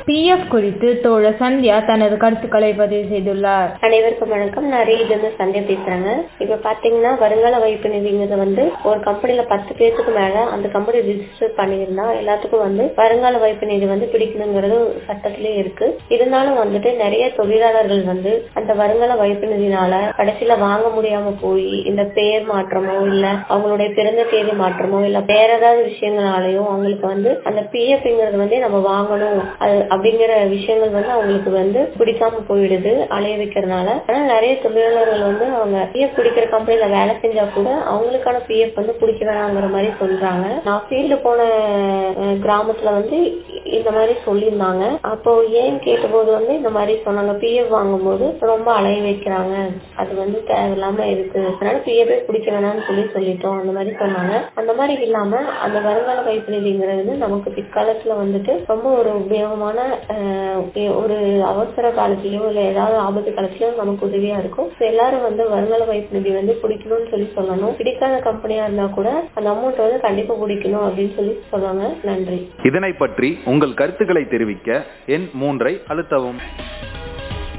PF குறித்து தோழர் சந்தியா தனது கருத்துக்களை பதிவு செய்துள்ளார் அனைவருக்கும் வணக்கம் நான் ரீதிலிருந்து சந்தியா பேசுறேங்க இப்ப பாத்தீங்கன்னா வருங்கால வைப்பு நிதிங்கிறது வந்து ஒரு கம்பெனில பத்து பேருக்கு மேல அந்த கம்பெனி ரிஜிஸ்டர் பண்ணியிருந்தா எல்லாத்துக்கும் வந்து வருங்கால வைப்பு நிதி வந்து பிடிக்கணுங்கிறது சட்டத்திலே இருக்கு இருந்தாலும் வந்துட்டு நிறைய தொழிலாளர்கள் வந்து அந்த வருங்கால வைப்பு நிதினால கடைசியில வாங்க முடியாம போய் இந்த பெயர் மாற்றமோ இல்ல அவங்களுடைய பிறந்த தேதி மாற்றமோ இல்ல வேற ஏதாவது விஷயங்களாலையும் அவங்களுக்கு வந்து அந்த பிஎஃப்ங்கிறது வந்து நம்ம வாங்கணும் அது அப்படிங்கிற விஷயங்கள் வந்து அவங்களுக்கு வந்து பிடிக்காம போயிடுது அலைய வைக்கிறதுனால ஆனா நிறைய தொழிலாளர்கள் வந்து அவங்க பிஎஃப் பிடிக்கிற கம்பெனில வேலை செஞ்சா கூட அவங்களுக்கான பிஎஃப் வந்து பிடிக்க வேணாங்கிற மாதிரி சொல்றாங்க நான் ஃபீல்டு போன அஹ், கிராமத்துல வந்து இந்த மாதிரி சொல்லியிருந்தாங்க அப்போ ஏன் கேட்டபோது வந்து இந்த மாதிரி சொன்னாங்க பிஎஃப் வாங்கும்போது ரொம்ப அலைய வைக்கிறாங்க அது வந்து தேவையில்லாம இருக்கு அதனால பிஎஃப் பிடிக்க வேணாம்னு சொல்லி சொல்லிட்டோம் அந்த மாதிரி சொன்னாங்க அந்த மாதிரி இல்லாம அந்த வருங்கால வைப்பு நிதிங்கிறது நமக்கு பிற்காலத்துல வந்துட்டு ரொம்ப ஒரு உபயோகமான அஹ், ஒரு அவசர காலத்திலயோ இல்ல ஏதாவது ஆபத்து காலத்திலயோ நமக்கு உதவியா இருக்கும் So எல்லாரும் வந்து வருங்கால வைப்பு நிதி வந்து பிடிக்கணும்னு சொல்லி சொல்லணும் பிடிக்காத கம்பெனியா இருந்தா கூட அந்த அமௌண்ட் வந்து கண்டிப்பா பிடிக்கணும் அப்படின்னு சொல்லி சொல்லுவாங்க நன்றி இதனை பற்றி உங்கள் கருத்துக்களை தெரிவிக்க எண் மூன்றை அழுத்தவும்